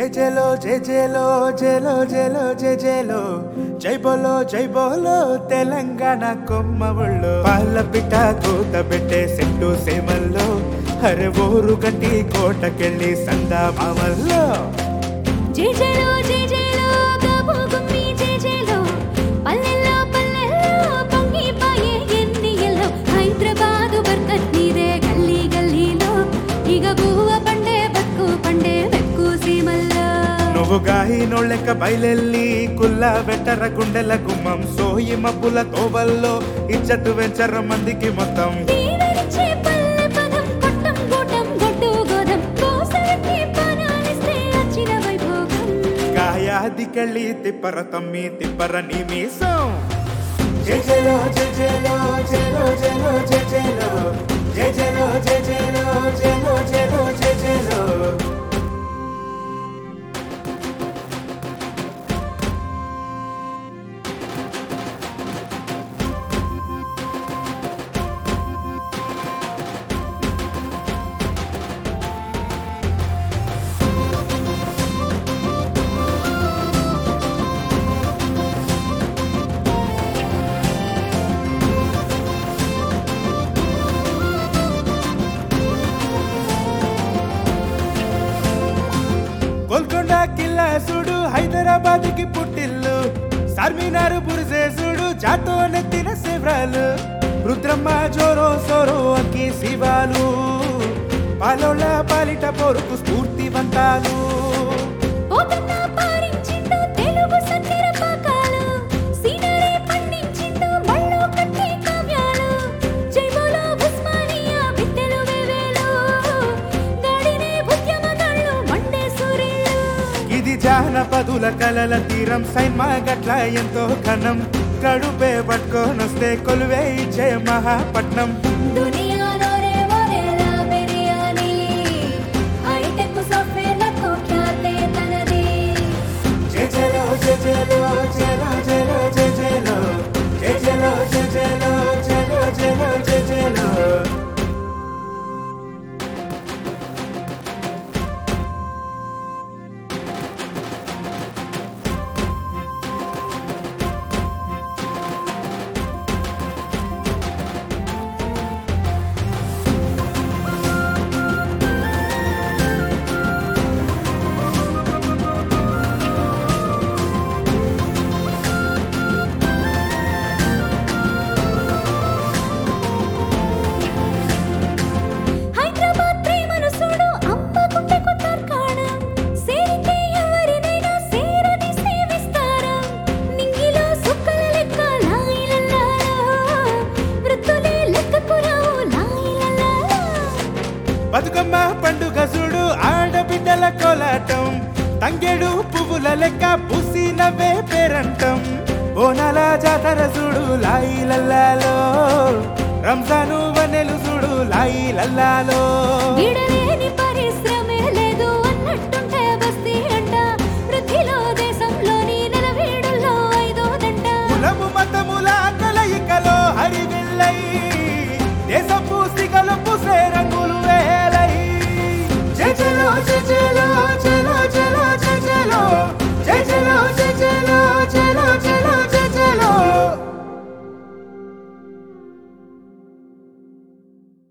జేజేలో జేజేలో జేలో జేలో జేజేలో జై బోలో జై బోలో తెలంగాణ కొమ్మ ఒళ్ళు పాల పిట్ట కూత పెట్టే సెట్టు సేమల్లో హరే ఊరు కట్టి కోటకెళ్ళి సందా మామల్లో జేజేలో జేజేలో గబు గుమ్మి జేజేలో పల్లెల్లో పల్లెల్లో పొంగిపాయే ఎన్నియల్లో హైదరాబాదు బర్కత్ నీదే గల్లీ గల్లీలో ఇగ బువ్వ పండే బతుకు పండే వెక్కు సీమల్లో నువ్వు గాయనోళ్ళెక్క బయలెల్లి కుల్ల వెట్టర గుండెల గుమ్మం సోయి మబ్బుల తోవల్లో ఇచ్చట్టు వెంచర మందికి మొత్తం దీవెనిచ్చే పల్లె పదం కొట్టం గూటం గొడ్డు గోదం కోసరికి పనాలిస్తే వచ్చిన వైభోగం గాయాదికెళ్ళి తిప్పర తమ్మి తిప్పర నీ మీసం జేజేలో జేజేలో జేలో జేలో జేజేలో జేజేలో జేజేలో జేలో జేలో జేజేలో గోల్కొండ కిల్లా చూడు హైదరాబాద్ కి పుట్టిల్లు చార్మినార్ బురుజేసుడు జాతో నెత్తిన శివరాలు రుద్రమ్మ జోరో సోరో అక్కి శివాలు పాలోళ్ళ పాలిట పొరుకు స్ఫూర్తివంతాలు పోతన్న పారించిండు తెలుగు సక్కెర పాకాలు సీనరీ పండించిండు మళ్ళో కట్టి కావ్యాలు జైబోలో ఉస్మానియా బిత్తెలు వేవేలు గాడినే ఉద్యమగాళ్ళు మండే సూర్యులు ఇది జానపదుల కలల తీరం సైన్మా గట్ల ఎంతో ఘనం కడుపే పట్టుకొనొస్తే కొలువే ఇచ్చే మహాపట్నం దునియాలో రే ఒరేలా బిర్యానీ హైటెక్ సాఫ్ట్వేర్లకు ఖ్యాతే తనది జేజేలో జేజేలో జేలో జేలో జేజేలో జేజేలో జేజేలో జేలో జేలో జేజేలో హైదరాబాద్ ప్రేమను చూడు అమ్మకుంటకు తర్కాణం సేరితే ఎవరినైనా సేరని సేవిస్తారా నింగిలో సుక్కల లెక్క లాయిలల్లాలా వృత్తులే లెక్కకు రావు లాయిలల్లాలా బతుకమ్మ పండుగ చూడు ఆడబిడ్డల కోలాటం తంగేడు పువ్వుల లెక్క పుసి నవ్వే పేరంటం బోనాల జాతర చూడు లాయి లల్లాలో రంజాను వనెలు చూడు లాయి లల్లాలో విడలే